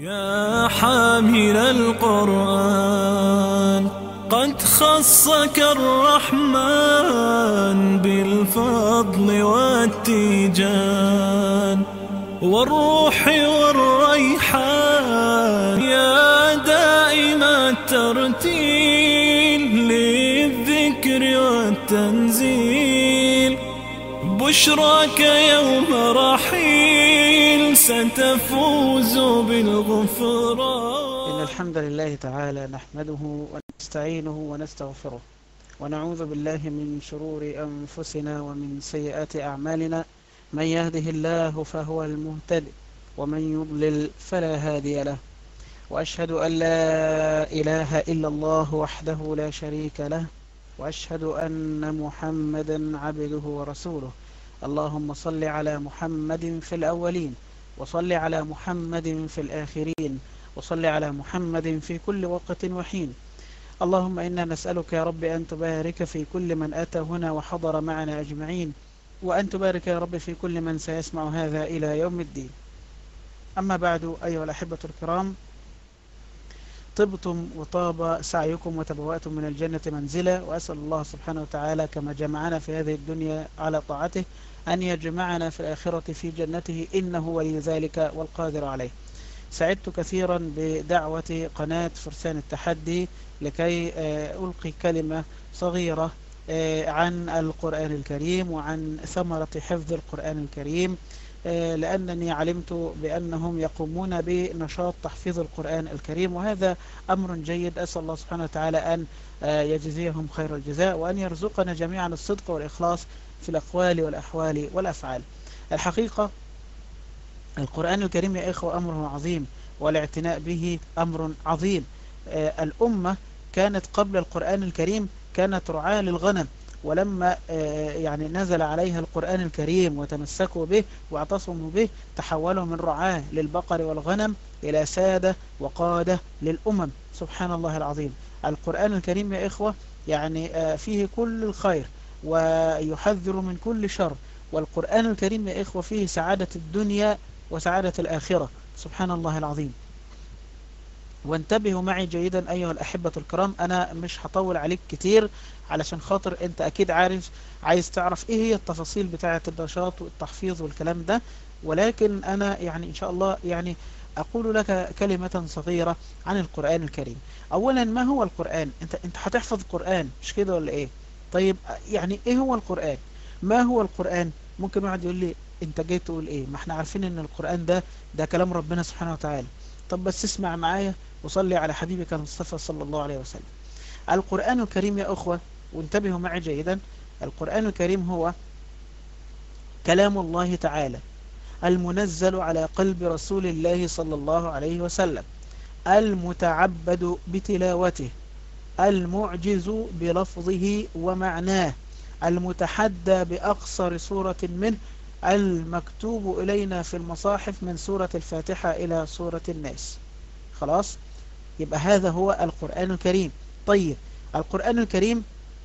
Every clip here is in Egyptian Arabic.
يا حامل القرآن قد خصك الرحمن بالفضل والتيجان والروح والريحان يا دائم الترتيل للذكر والتنزيل بشراك يوم رحيل ستفوز بالغفران إن الحمد لله تعالى نحمده ونستعينه ونستغفره ونعوذ بالله من شرور أنفسنا ومن سيئات أعمالنا من يهده الله فهو المهتد ومن يضلل فلا هادي له وأشهد أن لا إله إلا الله وحده لا شريك له وأشهد أن محمدا عبده ورسوله اللهم صل على محمد في الأولين وصل على محمد في الآخرين وصل على محمد في كل وقت وحين اللهم إنا نسألك يا رب أن تبارك في كل من أتى هنا وحضر معنا أجمعين وأن تبارك يا رب في كل من سيسمع هذا إلى يوم الدين أما بعد أيها الأحبة الكرام طبتم وطاب سعيكم وتبوأتم من الجنة منزلا وأسأل الله سبحانه وتعالى كما جمعنا في هذه الدنيا على طاعته أن يجمعنا في الآخرة في جنته إنه ولي ذلك والقادر عليه سعدت كثيرا بدعوة قناة فرسان التحدي لكي ألقي كلمة صغيرة عن القرآن الكريم وعن ثمرة حفظ القرآن الكريم لأنني علمت بأنهم يقومون بنشاط تحفيظ القرآن الكريم وهذا أمر جيد أسأل الله سبحانه وتعالى أن يجزيهم خير الجزاء وأن يرزقنا جميعا الصدق والإخلاص في الأقوال والأحوال والأفعال الحقيقة القرآن الكريم يا إخوة أمره عظيم والاعتناء به أمر عظيم الأمة كانت قبل القرآن الكريم كانت رعاة للغنم ولما يعني نزل عليها القرآن الكريم وتمسكوا به واعتصموا به تحولوا من رعاة للبقر والغنم إلى سادة وقادة للأمم سبحان الله العظيم القرآن الكريم يا إخوة يعني فيه كل الخير ويحذر من كل شر والقرآن الكريم يا إخوة فيه سعادة الدنيا وسعادة الآخرة سبحان الله العظيم وانتبهوا معي جيدا أيها الأحبة الكرام أنا مش هطول عليك كتير علشان خاطر أنت أكيد عارف عايز تعرف إيه هي التفاصيل بتاعة النشاط والتحفيظ والكلام ده ولكن أنا يعني إن شاء الله يعني أقول لك كلمة صغيرة عن القرآن الكريم أولا ما هو القرآن أنت, انت هتحفظ القرآن مش كده ولا إيه طيب يعني إيه هو القرآن ما هو القرآن ممكن واحد يقول لي أنت جاي تقول إيه ما احنا عارفين أن القرآن ده ده كلام ربنا سبحانه وتعالى طب بس اسمع معايا وصلي على حبيبك المصطفى صلى الله عليه وسلم القرآن الكريم يا أخوة وانتبهوا معي جيدا القرآن الكريم هو كلام الله تعالى المنزل على قلب رسول الله صلى الله عليه وسلم المتعبد بتلاوته المعجز بلفظه ومعناه المتحدى بأقصر سورة منه المكتوب إلينا في المصاحف من سورة الفاتحة إلى سورة الناس خلاص يبقى هذا هو القرآن الكريم طيب القرآن الكريم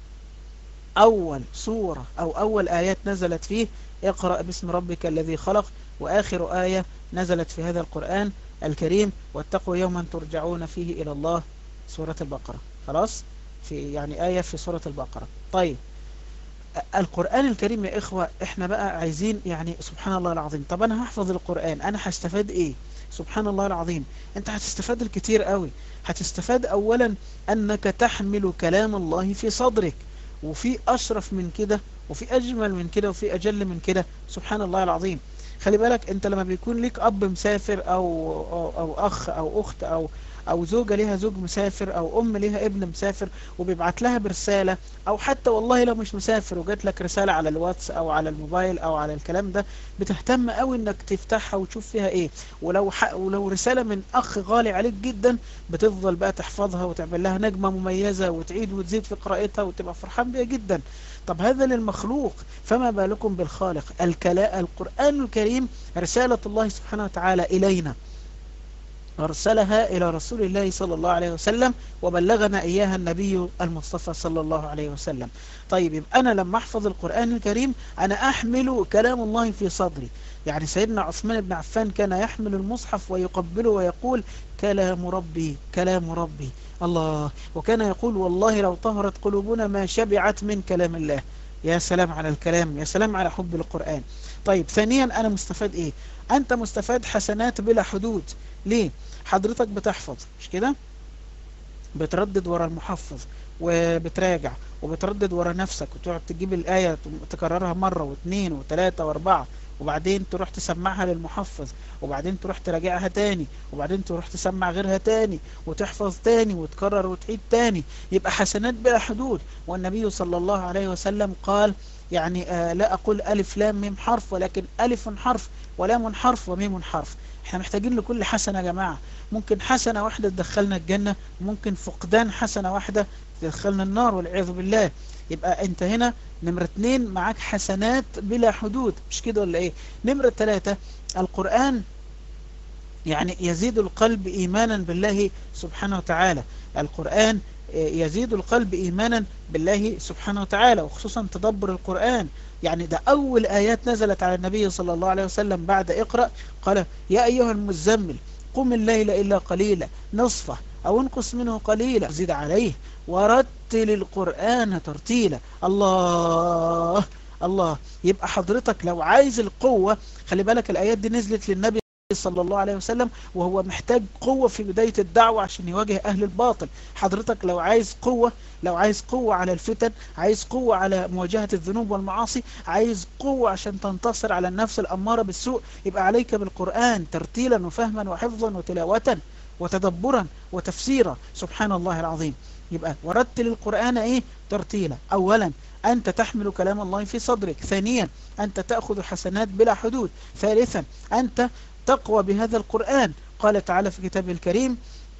أول سورة أو أول آيات نزلت فيه اقرأ باسم ربك الذي خلق وآخر آية نزلت في هذا القرآن الكريم واتقوا يوما ترجعون فيه إلى الله سورة البقرة خلاص في يعني آية في سورة البقرة طيب القرآن الكريم يا إخوة إحنا بقى عايزين يعني سبحان الله العظيم طب أنا هحفظ القرآن أنا هستفاد إيه سبحان الله العظيم أنت هتستفاد الكتير قوي هتستفاد أولا أنك تحمل كلام الله في صدرك وفي أشرف من كده وفي أجمل من كده وفي أجل من كده سبحان الله العظيم خلي بالك أنت لما بيكون لك أب مسافر أو, أو, أو أخ أو أخت أو او زوجة ليها زوج مسافر او ام ليها ابن مسافر وبيبعت لها برسالة او حتى والله لو مش مسافر وجات لك رسالة على الواتس او على الموبايل او على الكلام ده بتهتم قوي انك تفتحها وتشوف فيها ايه ولو ح... ولو رسالة من اخ غالي عليك جدا بتفضل بقى تحفظها وتعمل لها نجمة مميزة وتعيد وتزيد في قراءتها وتبقى فرحان بيها جدا طب هذا للمخلوق فما بالكم بالخالق الكلا... القرآن الكريم رسالة الله سبحانه وتعالى إلينا أرسلها إلى رسول الله صلى الله عليه وسلم وبلغنا إياها النبي المصطفى صلى الله عليه وسلم طيب يبقى أنا لما أحفظ القرآن الكريم أنا أحمل كلام الله في صدري يعني سيدنا عثمان بن عفان كان يحمل المصحف ويقبله ويقول كلام ربي كلام ربي الله وكان يقول والله لو طهرت قلوبنا ما شبعت من كلام الله يا سلام على الكلام يا سلام على حب القرآن طيب ثانيا أنا مستفاد إيه أنت مستفاد حسنات بلا حدود ليه حضرتك بتحفظ مش كده بتردد ورا المحفظ وبتراجع وبتردد ورا نفسك وتقعد تجيب الآية تكررها مرة واثنين وثلاثة واربعة وبعدين تروح تسمعها للمحفظ وبعدين تروح تراجعها تاني وبعدين تروح تسمع غيرها تاني وتحفظ تاني وتكرر وتعيد تاني يبقى حسنات بلا حدود والنبي صلى الله عليه وسلم قال يعني آه لا أقول ألف لام ميم حرف ولكن ألف حرف ولام حرف وميم حرف احنا محتاجين لكل حسنة يا جماعة ممكن حسنة واحدة تدخلنا الجنة ممكن فقدان حسنة واحدة تدخلنا النار والعياذ بالله يبقى انت هنا نمرة اتنين معاك حسنات بلا حدود مش كده ولا ايه نمرة تلاتة القرآن يعني يزيد القلب إيمانا بالله سبحانه وتعالى القرآن يزيد القلب إيمانا بالله سبحانه وتعالى وخصوصا تدبر القرآن يعني ده أول آيات نزلت على النبي صلى الله عليه وسلم بعد اقرأ قال يا أيها المزمل قم الليل إلا قليلا نصفه أو انقص منه قليلا زيد عليه ورتل القرآن ترتيلا الله الله يبقى حضرتك لو عايز القوة خلي بالك الآيات دي نزلت للنبي صلى الله عليه وسلم وهو محتاج قوة في بداية الدعوة عشان يواجه أهل الباطل حضرتك لو عايز قوة لو عايز قوة على الفتن عايز قوة على مواجهة الذنوب والمعاصي عايز قوة عشان تنتصر على النفس الأمارة بالسوء يبقى عليك بالقرآن ترتيلا وفهما وحفظا وتلاوة وتدبرا وتفسيرا سبحان الله العظيم يبقى ورتل القرآن ايه ترتيلا اولا انت تحمل كلام الله في صدرك ثانيا انت تأخذ حسنات بلا حدود ثالثا انت تقوى بهذا القرآن قال تعالى في كتابه الكريم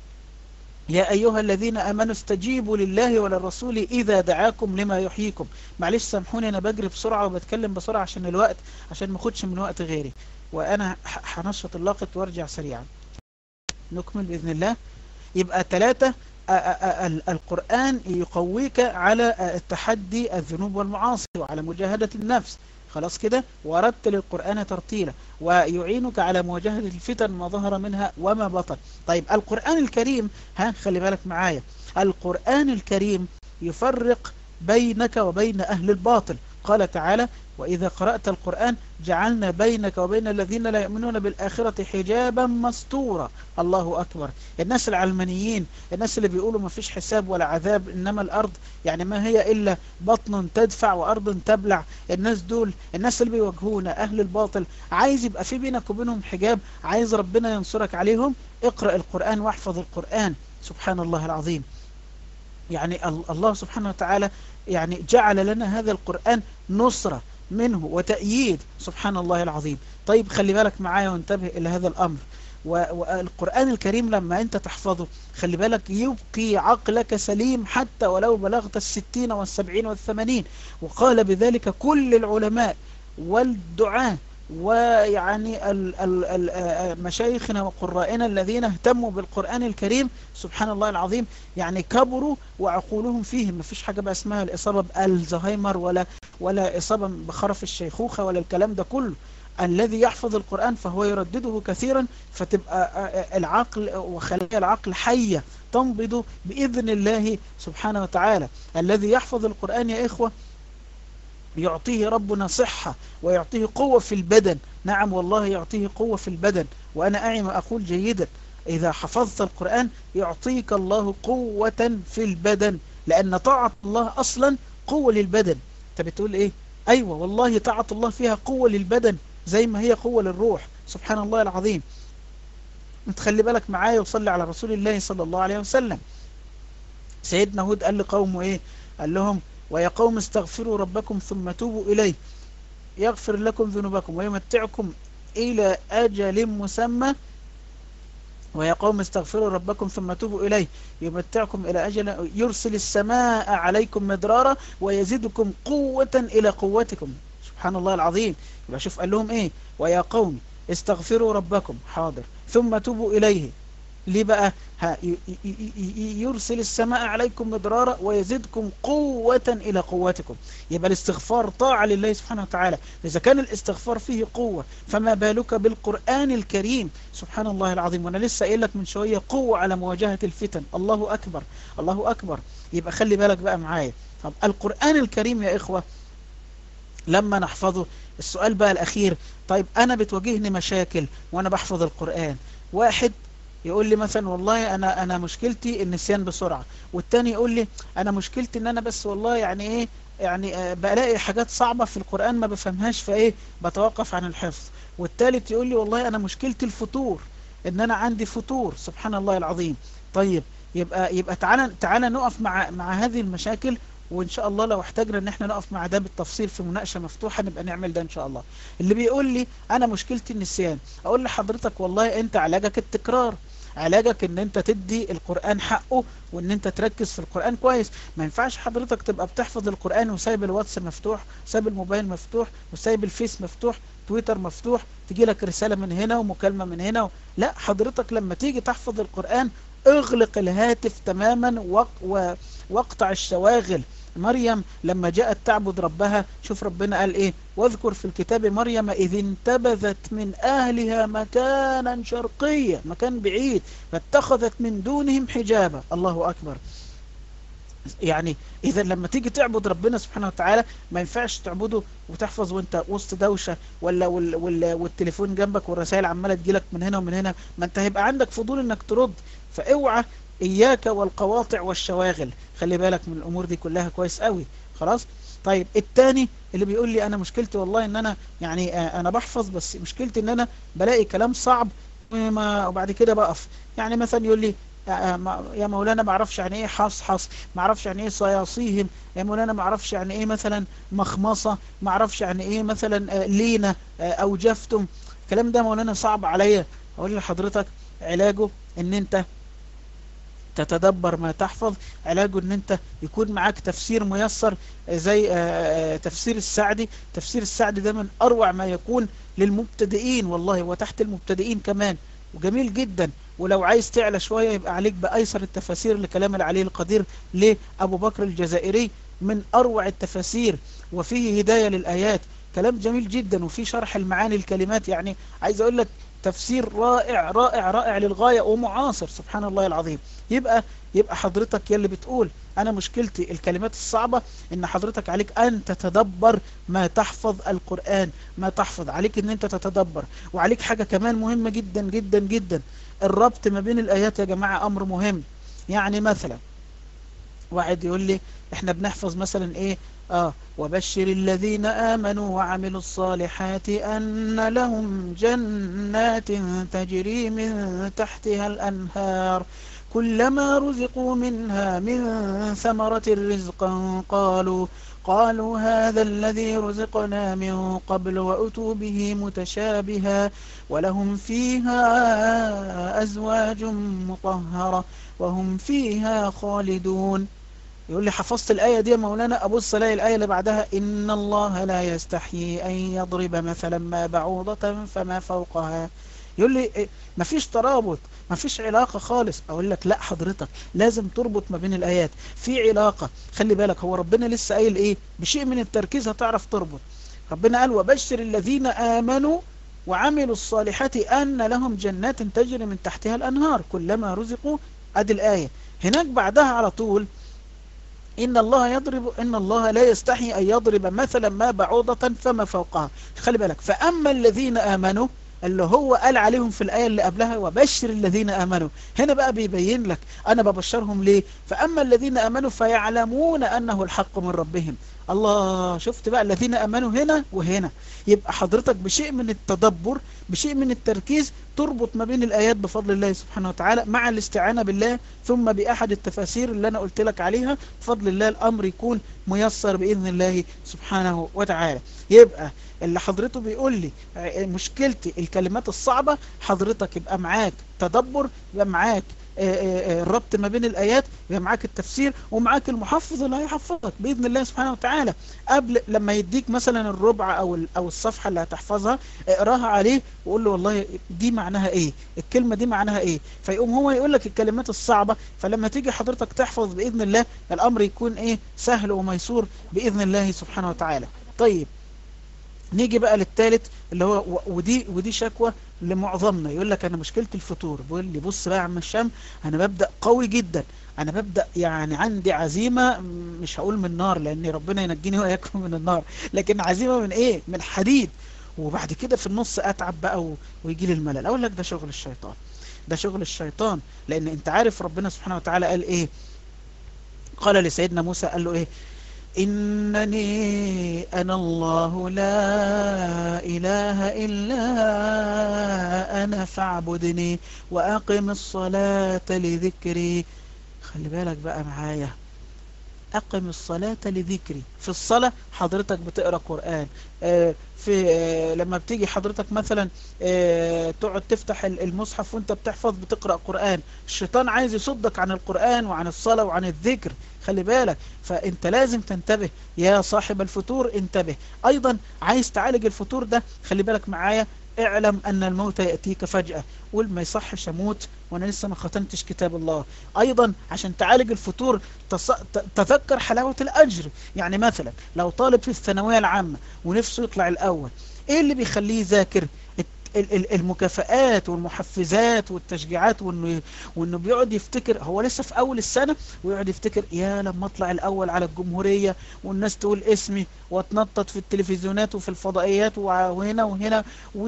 يا أيها الذين أمنوا استجيبوا لله وللرسول إذا دعاكم لما يحييكم معلش سامحوني أنا بجري بسرعة وبتكلم بسرعة عشان الوقت عشان ما اخدش من وقت غيري وأنا هنشط اللقط وارجع سريعا نكمل بإذن الله يبقى ثلاثة القرآن يقويك على التحدي الذنوب والمعاصي وعلى مجاهدة النفس خلاص كده ورتل القرآن ترتيلا ويعينك على مواجهة الفتن ما ظهر منها وما بطن طيب القرآن الكريم ها خلي بالك معايا القرآن الكريم يفرق بينك وبين أهل الباطل قال تعالى وإذا قرأت القرآن جعلنا بينك وبين الذين لا يؤمنون بالآخرة حجابا مستورا الله أكبر الناس العلمانيين الناس اللي بيقولوا ما فيش حساب ولا عذاب إنما الأرض يعني ما هي إلا بطن تدفع وأرض تبلع الناس دول الناس اللي بيواجهونا أهل الباطل عايز يبقى في بينك وبينهم حجاب عايز ربنا ينصرك عليهم اقرأ القرآن واحفظ القرآن سبحان الله العظيم يعني الله سبحانه وتعالى يعني جعل لنا هذا القرآن نصرة منه وتأييد سبحان الله العظيم طيب خلي بالك معايا وانتبه إلى هذا الأمر والقرآن الكريم لما أنت تحفظه خلي بالك يبقي عقلك سليم حتى ولو بلغت الستين والسبعين والثمانين وقال بذلك كل العلماء والدعاة ويعني مشايخنا وقرائنا الذين اهتموا بالقرآن الكريم سبحان الله العظيم يعني كبروا وعقولهم فيه ما فيش حاجة بقى اسمها الإصابة بألزهايمر ولا ولا إصابة بخرف الشيخوخة ولا الكلام ده كله الذي يحفظ القرآن فهو يردده كثيرا فتبقى العقل وخلايا العقل حية تنبض بإذن الله سبحانه وتعالى الذي يحفظ القرآن يا إخوة يعطيه ربنا صحة ويعطيه قوة في البدن نعم والله يعطيه قوة في البدن وأنا أعي ما أقول جيدا إذا حفظت القرآن يعطيك الله قوة في البدن لأن طاعة الله أصلا قوة للبدن أنت بتقول إيه أيوة والله طاعة الله فيها قوة للبدن زي ما هي قوة للروح سبحان الله العظيم تخلي بالك معايا وصلي على رسول الله صلى الله عليه وسلم سيدنا هود قال لقومه إيه قال لهم ويا قوم استغفروا ربكم ثم توبوا إليه يغفر لكم ذنوبكم ويمتعكم إلى أجل مسمى ويا قوم استغفروا ربكم ثم توبوا إليه يمتعكم إلى أجل يرسل السماء عليكم مدرارا ويزيدكم قوة إلى قوتكم سبحان الله العظيم يبقى شوف قال لهم إيه ويا قوم استغفروا ربكم حاضر ثم توبوا إليه ليه بقى ها ي- ي- ي- يرسل السماء عليكم مدرارا ويزدكم قوة إلى قوتكم يبقى الاستغفار طاعة لله سبحانه وتعالى إذا كان الاستغفار فيه قوة فما بالك بالقرآن الكريم سبحان الله العظيم وأنا لسه قايل لك من شوية قوة على مواجهة الفتن الله أكبر الله أكبر يبقى خلي بالك بقى معايا طب القرآن الكريم يا إخوة لما نحفظه السؤال بقى الأخير طيب أنا بتواجهني مشاكل وأنا بحفظ القرآن واحد يقول لي مثلا والله أنا أنا مشكلتي النسيان بسرعة والتاني يقول لي أنا مشكلتي إن أنا بس والله يعني إيه يعني آه، بلاقي حاجات صعبة في القرآن ما بفهمهاش فإيه بتوقف عن الحفظ والتالت يقول لي والله أنا مشكلتي الفتور إن أنا عندي فتور سبحان الله العظيم طيب يبقى يبقى تعالى تعالى نقف مع مع هذه المشاكل وان شاء الله لو احتاجنا ان احنا نقف مع ده بالتفصيل في مناقشه مفتوحه نبقى نعمل ده ان شاء الله اللي بيقول لي انا مشكلتي النسيان اقول لحضرتك والله انت علاجك التكرار علاجك ان انت تدي القرآن حقه وان انت تركز في القرآن كويس ما ينفعش حضرتك تبقى بتحفظ القرآن وسايب الواتس مفتوح سايب الموبايل مفتوح وسايب الفيس مفتوح تويتر مفتوح تجي لك رسالة من هنا ومكالمة من هنا و... لا حضرتك لما تيجي تحفظ القرآن اغلق الهاتف تماما وق... و... واقطع الشواغل مريم لما جاءت تعبد ربها شوف ربنا قال ايه واذكر في الكتاب مريم اذ انتبذت من اهلها مكانا شرقيا مكان بعيد فاتخذت من دونهم حجابا الله اكبر يعني اذا لما تيجي تعبد ربنا سبحانه وتعالى ما ينفعش تعبده وتحفظ وانت وسط دوشة ولا وال وال والتليفون جنبك والرسائل عمالة تجيلك من هنا ومن هنا ما انت هيبقى عندك فضول انك ترد فاوعى اياك والقواطع والشواغل خلي بالك من الامور دي كلها كويس قوي خلاص طيب التاني اللي بيقول لي انا مشكلتي والله ان انا يعني آه انا بحفظ بس مشكلتي ان انا بلاقي كلام صعب وما وبعد كده بقف يعني مثلا يقول لي يا مولانا ما اعرفش يعني ايه حصحص ما اعرفش يعني ايه صياصيهم يا مولانا ما اعرفش يعني ايه مثلا مخمصة ما اعرفش يعني ايه مثلا لينة او جفتم الكلام ده مولانا صعب عليا اقول لحضرتك علاجه ان انت تتدبر ما تحفظ علاجه ان انت يكون معاك تفسير ميسر زي تفسير السعدي تفسير السعدي ده من اروع ما يكون للمبتدئين والله وتحت المبتدئين كمان وجميل جدا ولو عايز تعلى شوية يبقى عليك بأيسر التفاسير لكلام العلي القدير لأبو بكر الجزائري من أروع التفاسير وفيه هداية للآيات كلام جميل جدا وفيه شرح المعاني الكلمات يعني عايز أقول لك تفسير رائع رائع رائع للغاية ومعاصر سبحان الله العظيم يبقى يبقى حضرتك يلي بتقول أنا مشكلتي الكلمات الصعبة إن حضرتك عليك أن تتدبر ما تحفظ القرآن ما تحفظ عليك إن أنت تتدبر وعليك حاجة كمان مهمة جدا جدا جدا الربط ما بين الآيات يا جماعة أمر مهم يعني مثلا واحد يقول لي احنا بنحفظ مثلا ايه آه وبشر الذين آمنوا وعملوا الصالحات أن لهم جنات تجري من تحتها الأنهار كلما رزقوا منها من ثمرة رزقا قالوا قالوا هذا الذي رزقنا من قبل وأتوا به متشابها ولهم فيها أزواج مطهرة وهم فيها خالدون يقول لي حفظت الآية دي يا مولانا أبص الاقي الآية اللي بعدها إن الله لا يستحيي أن يضرب مثلا ما بعوضة فما فوقها يقول لي مفيش ترابط مفيش علاقة خالص أقول لك لا حضرتك لازم تربط ما بين الآيات في علاقة خلي بالك هو ربنا لسه قايل إيه بشيء من التركيز هتعرف تربط ربنا قال وبشر الذين آمنوا وعملوا الصالحات أن لهم جنات تجري من تحتها الأنهار كلما رزقوا أدي الآية هناك بعدها على طول إن الله يضرب إن الله لا يستحي أن يضرب مثلا ما بعوضة فما فوقها خلي بالك فأما الذين آمنوا اللي هو قال عليهم في الآية اللي قبلها وبشر الذين آمنوا هنا بقى بيبين لك أنا ببشرهم ليه فأما الذين آمنوا فيعلمون أنه الحق من ربهم الله شفت بقى الذين آمنوا هنا وهنا يبقى حضرتك بشيء من التدبر بشيء من التركيز تربط ما بين الآيات بفضل الله سبحانه وتعالى مع الاستعانة بالله ثم بأحد التفاسير اللي أنا قلت لك عليها بفضل الله الأمر يكون ميسر بإذن الله سبحانه وتعالى يبقى اللي حضرته بيقول لي مشكلتي الكلمات الصعبة حضرتك يبقى معاك تدبر يبقى معاك الربط ما بين الآيات يبقى معاك التفسير ومعاك المحفظ اللي هيحفظك بإذن الله سبحانه وتعالى قبل لما يديك مثلا الربع أو أو الصفحة اللي هتحفظها اقراها عليه وقول له والله دي معناها إيه الكلمة دي معناها إيه فيقوم هو يقول لك الكلمات الصعبة فلما تيجي حضرتك تحفظ بإذن الله الأمر يكون إيه سهل وميسور بإذن الله سبحانه وتعالى طيب نيجي بقى للثالث اللي هو ودي ودي شكوى لمعظمنا يقول لك انا مشكلة الفطور بيقول لي بص بقى يا عم الشام انا ببدأ قوي جدا انا ببدأ يعني عندي عزيمة مش هقول من نار لان ربنا ينجيني واياكم من النار لكن عزيمة من ايه من حديد وبعد كده في النص اتعب بقى ويجي لي الملل اقول لك ده شغل الشيطان ده شغل الشيطان لان انت عارف ربنا سبحانه وتعالى قال ايه قال لسيدنا موسى قال له ايه إنني أنا الله لا إله إلا أنا فاعبدني وأقم الصلاة لذكري خلي بالك بقى معايا أقم الصلاة لذكري في الصلاة حضرتك بتقرأ قرآن في لما بتيجي حضرتك مثلا تقعد تفتح المصحف وانت بتحفظ بتقرأ قرآن الشيطان عايز يصدك عن القرآن وعن الصلاة وعن الذكر خلي بالك فانت لازم تنتبه يا صاحب الفتور انتبه ايضا عايز تعالج الفتور ده خلي بالك معايا اعلم ان الموت يأتيك فجأة قول ما يصحش اموت وانا لسه ما ختمتش كتاب الله ايضا عشان تعالج الفتور تص... تذكر حلاوة الاجر يعني مثلا لو طالب في الثانوية العامة ونفسه يطلع الاول ايه اللي بيخليه يذاكر المكافآت والمحفزات والتشجيعات وانه وانه بيقعد يفتكر هو لسه في اول السنة ويقعد يفتكر يا لما اطلع الاول على الجمهورية والناس تقول اسمي واتنطط في التلفزيونات وفي الفضائيات وهنا وهنا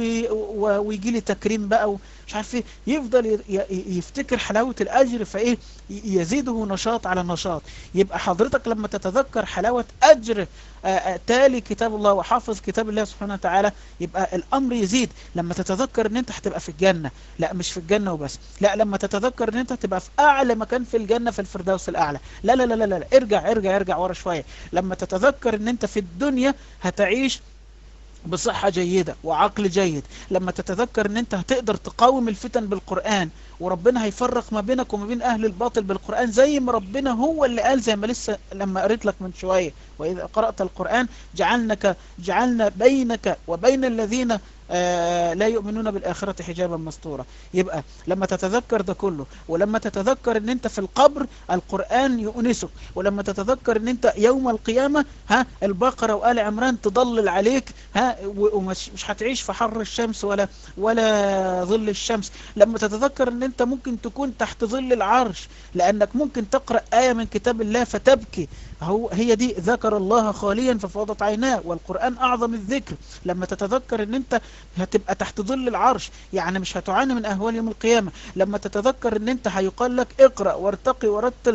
ويجي لي تكريم بقى ومش عارف ايه يفضل يفتكر حلاوة الاجر فايه يزيده نشاط على نشاط يبقى حضرتك لما تتذكر حلاوة اجر تالي كتاب الله وحافظ كتاب الله سبحانه وتعالى يبقى الامر يزيد لما تتذكر ان انت هتبقى في الجنة لا مش في الجنة وبس لا لما تتذكر ان انت هتبقى في اعلى مكان في الجنة في الفردوس الاعلى لا لا لا لا, لا. ارجع ارجع ارجع ورا شوية لما تتذكر ان انت في الدنيا هتعيش بصحة جيدة وعقل جيد لما تتذكر ان انت هتقدر تقاوم الفتن بالقرآن وربنا هيفرق ما بينك وما بين اهل الباطل بالقرآن زي ما ربنا هو اللي قال زي ما لسه لما قريت لك من شوية واذا قرأت القرآن جعلنك جعلنا بينك وبين الذين آه لا يؤمنون بالآخرة حجابا مستورا يبقى لما تتذكر ده كله ولما تتذكر ان انت في القبر القرآن يؤنسك ولما تتذكر ان انت يوم القيامة ها البقرة وآل عمران تضلل عليك ها ومش مش هتعيش في حر الشمس ولا ولا ظل الشمس لما تتذكر ان انت ممكن تكون تحت ظل العرش لانك ممكن تقرأ آية من كتاب الله فتبكي هو هي دي ذكر الله خاليا ففاضت عيناه والقرآن أعظم الذكر لما تتذكر ان انت هتبقى تحت ظل العرش يعني مش هتعاني من أهوال يوم القيامة لما تتذكر ان انت هيقال لك اقرأ وارتقي ورتل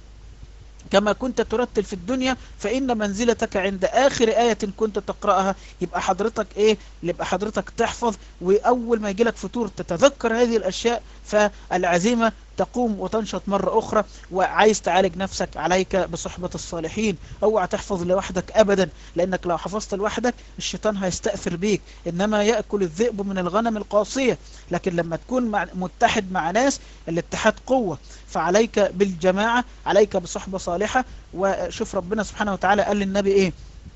كما كنت ترتل في الدنيا فإن منزلتك عند آخر آية كنت تقرأها يبقى حضرتك إيه يبقى حضرتك تحفظ وأول ما يجيلك فتور تتذكر هذه الأشياء فالعزيمة تقوم وتنشط مرة أخرى وعايز تعالج نفسك عليك بصحبة الصالحين اوعى تحفظ لوحدك أبدا لأنك لو حفظت لوحدك الشيطان هيستأثر بيك إنما يأكل الذئب من الغنم القاصية لكن لما تكون مع متحد مع ناس الاتحاد قوة فعليك بالجماعة عليك بصحبة صالحة وشوف ربنا سبحانه وتعالى قال للنبي إيه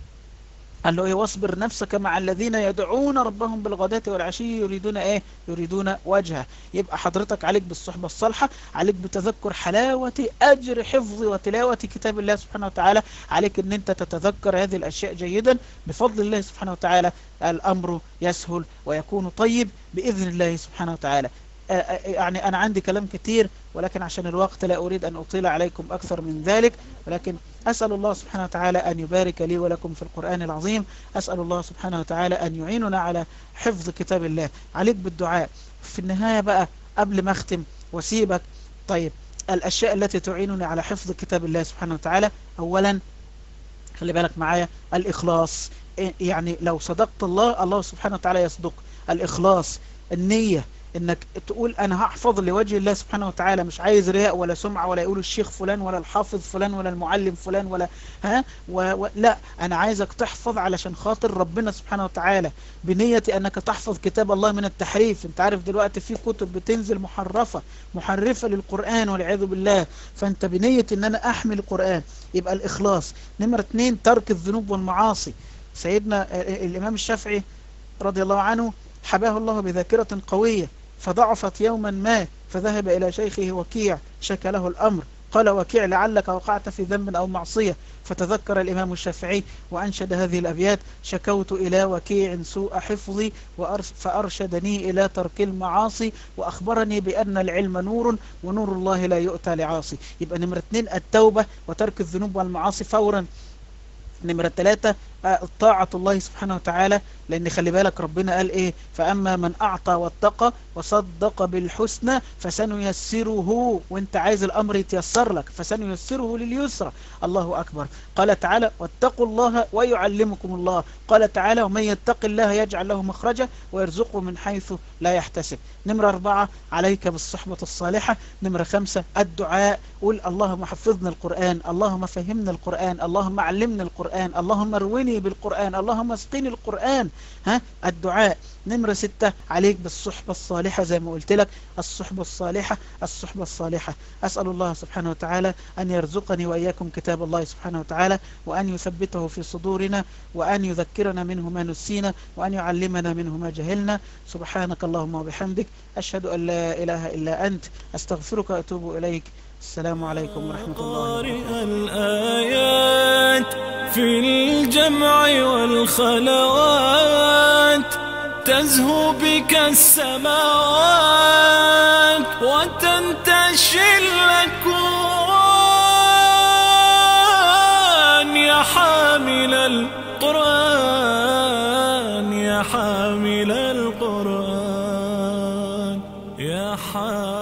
قال له ايه واصبر نفسك مع الذين يدعون ربهم بالغداة والعشي يريدون ايه يريدون وجهه يبقى حضرتك عليك بالصحبة الصالحة عليك بتذكر حلاوة اجر حفظ وتلاوة كتاب الله سبحانه وتعالى عليك ان انت تتذكر هذه الاشياء جيدا بفضل الله سبحانه وتعالى الامر يسهل ويكون طيب باذن الله سبحانه وتعالى يعني أنا عندي كلام كتير ولكن عشان الوقت لا أريد أن أطيل عليكم أكثر من ذلك ولكن أسأل الله سبحانه وتعالى أن يبارك لي ولكم في القرآن العظيم أسأل الله سبحانه وتعالى أن يعيننا على حفظ كتاب الله عليك بالدعاء في النهاية بقى قبل ما أختم وسيبك طيب الأشياء التي تعينني على حفظ كتاب الله سبحانه وتعالى أولا خلي بالك معايا الإخلاص يعني لو صدقت الله الله سبحانه وتعالى يصدق الإخلاص النية انك تقول انا هحفظ لوجه الله سبحانه وتعالى مش عايز رياء ولا سمعة ولا يقول الشيخ فلان ولا الحافظ فلان ولا المعلم فلان ولا ها و... و... لا انا عايزك تحفظ علشان خاطر ربنا سبحانه وتعالى بنية انك تحفظ كتاب الله من التحريف انت عارف دلوقتي في كتب بتنزل محرفة محرفة للقرآن والعياذ بالله فانت بنية ان انا احمل القرآن يبقى الاخلاص نمرة اتنين ترك الذنوب والمعاصي سيدنا الامام الشافعي رضي الله عنه حباه الله بذاكرة قوية فضعفت يوما ما فذهب إلى شيخه وكيع شكى له الأمر قال وكيع لعلك وقعت في ذنب أو معصية فتذكر الإمام الشافعي وأنشد هذه الأبيات شكوت إلى وكيع سوء حفظي فأرشدني إلى ترك المعاصي وأخبرني بأن العلم نور ونور الله لا يؤتى لعاصي يبقى نمرة اثنين التوبة وترك الذنوب والمعاصي فورا نمرة ثلاثة طاعة الله سبحانه وتعالى لأن خلي بالك ربنا قال إيه فأما من أعطى واتقى وصدق بالحسنى فسنيسره وانت عايز الأمر يتيسر لك فسنيسره لليسرى الله أكبر قال تعالى واتقوا الله ويعلمكم الله قال تعالى ومن يتق الله يجعل له مخرجا ويرزقه من حيث لا يحتسب نمرة أربعة عليك بالصحبة الصالحة نمرة خمسة الدعاء قول اللهم حفظنا القرآن اللهم فهمنا القرآن اللهم علمنا القرآن اللهم ارويني بالقرآن اللهم اسقني القرآن ها الدعاء نمرة ستة عليك بالصحبة الصالحة زي ما قلت لك الصحبة الصالحة الصحبة الصالحة أسأل الله سبحانه وتعالى أن يرزقني وإياكم كتاب الله سبحانه وتعالى وأن يثبته في صدورنا وأن يذكرنا منه ما نسينا وأن يعلمنا منه ما جهلنا سبحانك اللهم وبحمدك أشهد أن لا إله إلا أنت أستغفرك وأتوب إليك السلام عليكم ورحمة الله قارئ الآيات في الجمع والخلوات تزهو بك السماوات وتنتشي الأكوان يا حامل القرآن يا حامل القرآن يا حامل